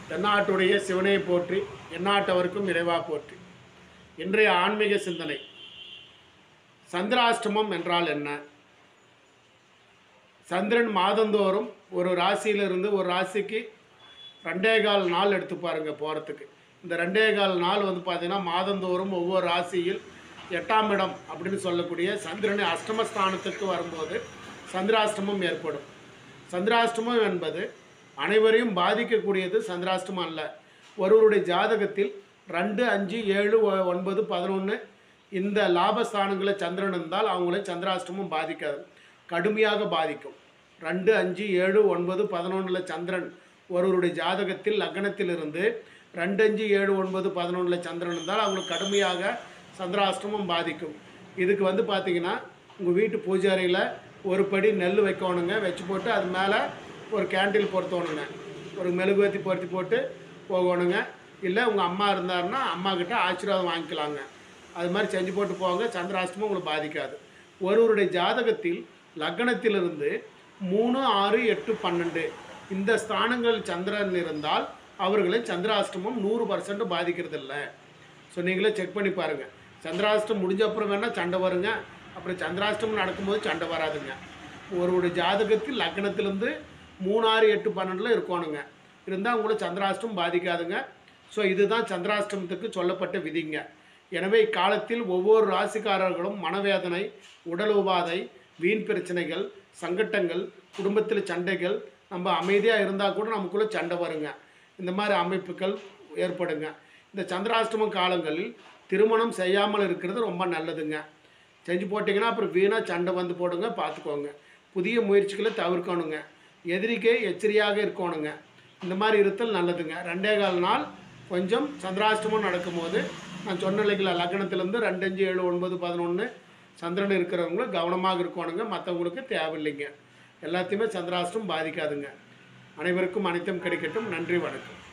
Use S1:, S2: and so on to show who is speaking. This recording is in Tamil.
S1: தென்னாட்டுடைய சிவனை போற்றி எந்நாட்டவருக்கும் இறைவா போற்றி இன்றைய ஆன்மீக சிந்தனை சந்திராஷ்டமம் என்றால் என்ன சந்திரன் மாதந்தோறும் ஒரு ராசியிலிருந்து ஒரு ராசிக்கு ரெண்டே கால் நாள் எடுத்து பாருங்க போகிறதுக்கு இந்த ரெண்டே கால் நாள் வந்து பார்த்தீங்கன்னா மாதந்தோறும் ஒவ்வொரு ராசியில் எட்டாம் இடம் அப்படின்னு சொல்லக்கூடிய சந்திரன் அஷ்டமஸ்தானத்துக்கு வரும்போது சந்திராஷ்டமம் ஏற்படும் சந்திராஷ்டமம் என்பது அனைவரையும் பாதிக்கக்கூடியது சந்திராஷ்டமம் அல்ல ஒருவருடைய ஜாதகத்தில் ரெண்டு அஞ்சு ஏழு ஒ- ஒன்பது பதினொன்று இந்த லாபஸ்தானங்களில் சந்திரன் இருந்தால் அவங்கள சந்திராஷ்டமம் பாதிக்காது கடுமையாக பாதிக்கும் ரெண்டு அஞ்சு ஏழு ஒன்பது பதினொன்றில் சந்திரன் ஒருவருடைய ஜாதகத்தில் லக்னத்திலிருந்து ரெண்டு அஞ்சு ஏழு ஒன்பது பதினொன்றில் சந்திரன் இருந்தால் அவங்களுக்கு கடுமையாக சந்திராஷ்டமம் பாதிக்கும் இதுக்கு வந்து பார்த்தீங்கன்னா உங்கள் வீட்டு பூஜை அறையில் ஒரு படி நெல் வைக்கணுங்க வச்சு போட்டு அது மேலே ஒரு கேண்டில் பொருத்தணுங்க ஒரு மெழுகுவத்தி பொருத்தி போட்டு போகணுங்க இல்லை உங்கள் அம்மா இருந்தாருன்னா அம்மா கிட்ட ஆசீர்வாதம் வாங்கிக்கலாங்க அது மாதிரி செஞ்சு போட்டு போங்க சந்திராஷ்டமம் உங்களுக்கு பாதிக்காது ஒருவருடைய ஜாதகத்தில் லக்னத்திலிருந்து மூணு ஆறு எட்டு பன்னெண்டு இந்த ஸ்தானங்கள் சந்திரன் இருந்தால் அவர்களை சந்திராஷ்டமம் நூறு பர்சன்ட் பாதிக்கிறது இல்லை ஸோ நீங்களே செக் பண்ணி பாருங்கள் சந்திராஷ்டம் முடிஞ்ச அப்புறம் வேணால் சண்டை வருங்க அப்புறம் சந்திராஷ்டமம் நடக்கும்போது சண்டை வராதுங்க ஒருவருடைய ஜாதகத்தில் லக்னத்திலேருந்து மூணாறு எட்டு பன்னெண்டில் இருக்கணுங்க இருந்தால் உங்களுக்கு சந்திராஷ்டம் பாதிக்காதுங்க ஸோ இதுதான் சந்திராஷ்டமத்துக்கு சொல்லப்பட்ட விதிங்க எனவே இக்காலத்தில் ஒவ்வொரு ராசிக்காரர்களும் மனவேதனை உடல் உபாதை வீண் பிரச்சனைகள் சங்கட்டங்கள் குடும்பத்தில் சண்டைகள் நம்ம அமைதியாக இருந்தால் கூட நமக்குள்ளே சண்டை வருங்க இந்த மாதிரி அமைப்புகள் ஏற்படுங்க இந்த சந்திராஷ்டம காலங்களில் திருமணம் செய்யாமல் இருக்கிறது ரொம்ப நல்லதுங்க செஞ்சு போட்டிங்கன்னா அப்புறம் வீணாக சண்டை வந்து போடுங்க பார்த்துக்கோங்க புதிய முயற்சிகளை தவிர்க்கணுங்க எதிரிக்கே எச்சரியாக இருக்கணுங்க இந்த மாதிரி இருத்தல் நல்லதுங்க ரெண்டே கால் நாள் கொஞ்சம் சந்திராஷ்டமம் நடக்கும்போது நான் சொன்ன இல்லைங்களா லக்னத்திலேருந்து ரெண்டு அஞ்சு ஏழு ஒன்பது பதினொன்று சந்திரன் இருக்கிறவங்க கவனமாக இருக்கணுங்க மற்றவங்களுக்கு தேவையில்லைங்க எல்லாத்தையுமே சந்திராஷ்டம் பாதிக்காதுங்க அனைவருக்கும் அனைத்தும் கிடைக்கட்டும் நன்றி வணக்கம்